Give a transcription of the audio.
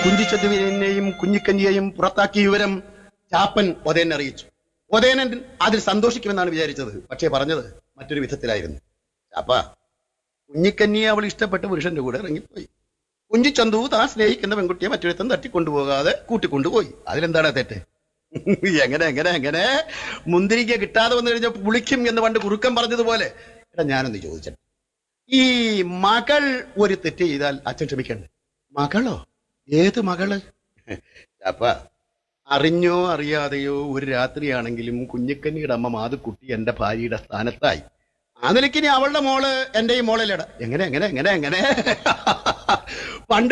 കുഞ്ചിച്ചതുവിനെയും കുഞ്ഞിക്കഞ്ഞിയെയും പുറത്താക്കിയ വിവരം ചാപ്പൻ ഒതേനെ അറിയിച്ചു ഒതേനൻ അതിൽ സന്തോഷിക്കുമെന്നാണ് വിചാരിച്ചത് പക്ഷേ പറഞ്ഞത് മറ്റൊരു വിധത്തിലായിരുന്നു ചാപ്പ കുഞ്ഞിക്കഞ്ഞിയെ അവൾ ഇഷ്ടപ്പെട്ട പുരുഷന്റെ കൂടെ ഇറങ്ങിപ്പോയി കുഞ്ചിച്ചന്തു താൻ സ്നേഹിക്കുന്ന പെൺകുട്ടിയെ മറ്റൊരുത്തൻ തട്ടിക്കൊണ്ടുപോകാതെ കൂട്ടിക്കൊണ്ടുപോയി അതിലെന്താണ് തെറ്റ് എങ്ങനെ എങ്ങനെ എങ്ങനെ മുന്തിരിക്ക കിട്ടാതെ വന്നു കഴിഞ്ഞാൽ പുളിക്കും എന്ന് പണ്ട് കുറുക്കൻ പറഞ്ഞതുപോലെ എടാ ഞാനൊന്ന് ചോദിച്ചിട്ട് ഈ മകൾ ഒരു തെറ്റ് ചെയ്താൽ അച്ഛൻ ക്ഷമിക്കണ്ടേ മകളോ ഏത് മകള് അപ്പ അറിഞ്ഞോ അറിയാതെയോ ഒരു രാത്രിയാണെങ്കിലും കുഞ്ഞിക്കന്നിയുടെ അമ്മ മാതുക്കുട്ടി എന്റെ ഭാര്യയുടെ സ്ഥാനത്തായി ആ നിലയ്ക്ക് ഇനി അവളുടെ മോള് എന്റെയും മോളല്ലേടാ എങ്ങനെ എങ്ങനെ എങ്ങനെ എങ്ങനെ പണ്ട്